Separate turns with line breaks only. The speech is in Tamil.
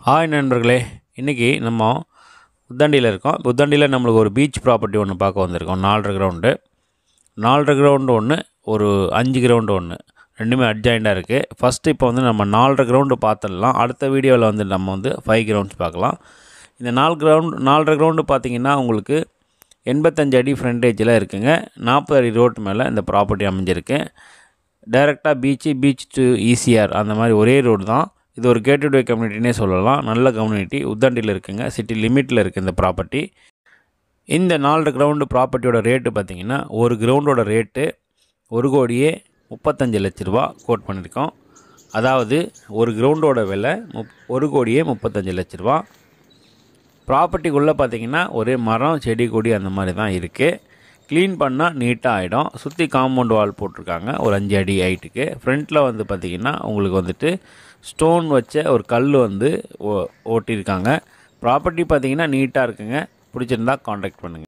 ஹாய் நண்பர்களே இன்றைக்கி நம்ம புத்தாண்டியில் இருக்கோம் புத்தாண்டியில் நம்மளுக்கு ஒரு பீச் ப்ராப்பர்ட்டி ஒன்று பார்க்க வந்திருக்கோம் நாலரை கிரவுண்டு நாலரை கிரவுண்டு ஒன்று ஒரு அஞ்சு கிரவுண்டு ஒன்று ரெண்டுமே அட்ஜாயிண்டாக இருக்குது ஃபஸ்ட்டு இப்போ வந்து நம்ம நாலரை கிரவுண்டு பார்த்துடலாம் அடுத்த வீடியோவில் வந்து நம்ம வந்து ஃபைவ் கிரவுண்ட்ஸ் பார்க்கலாம் இந்த நாலு கிரவுண்ட் நாலரை கிரவுண்டு பார்த்தீங்கன்னா உங்களுக்கு எண்பத்தஞ்சு அடி ஃப்ரண்டேஜில் இருக்குங்க நாற்பது அடி ரோட்டு மேலே இந்த ப்ராப்பர்ட்டி அமைஞ்சிருக்கு டைரெக்டாக பீச்சு பீச் டு ஈசிஆர் அந்த மாதிரி ஒரே ரோடு தான் இது ஒரு கேட்டட் வே கம்யூனிட்டினே சொல்லலாம் நல்ல கம்யூனிட்டி உத்தண்டியில் இருக்குங்க சிட்டி லிமிட்டில் இருக்குது இந்த ப்ராப்பர்ட்டி இந்த நாலு கிரவுண்டு ப்ராப்பர்ட்டியோட ரேட்டு பார்த்தீங்கன்னா ஒரு கிரவுண்டோட ரேட்டு ஒரு கோடியே முப்பத்தஞ்சு லட்ச ரூபா கோட் பண்ணியிருக்கோம் அதாவது ஒரு கிரவுண்டோட விலை முப் ஒரு கோடியே முப்பத்தஞ்சு லட்ச ரூபா ப்ராப்பர்ட்டிக்குள்ளே பார்த்தீங்கன்னா ஒரே மரம் செடி கொடி அந்த மாதிரி தான் இருக்குது க்ளீன் பண்ணால் நீட்டாக ஆகிடும் சுற்றி காம்பவுண்ட் வால் போட்டிருக்காங்க ஒரு அஞ்சு அடி ஹைட்டுக்கு ஃப்ரண்ட்டில் வந்து பார்த்திங்கன்னா உங்களுக்கு வந்துட்டு ஸ்டோன் வச்ச ஒரு கல் வந்து ஓ ஓட்டியிருக்காங்க ப்ராப்பர்ட்டி பார்த்தீங்கன்னா நீட்டாக இருக்குங்க பிடிச்சிருந்தா காண்டாக்ட் பண்ணுங்கள்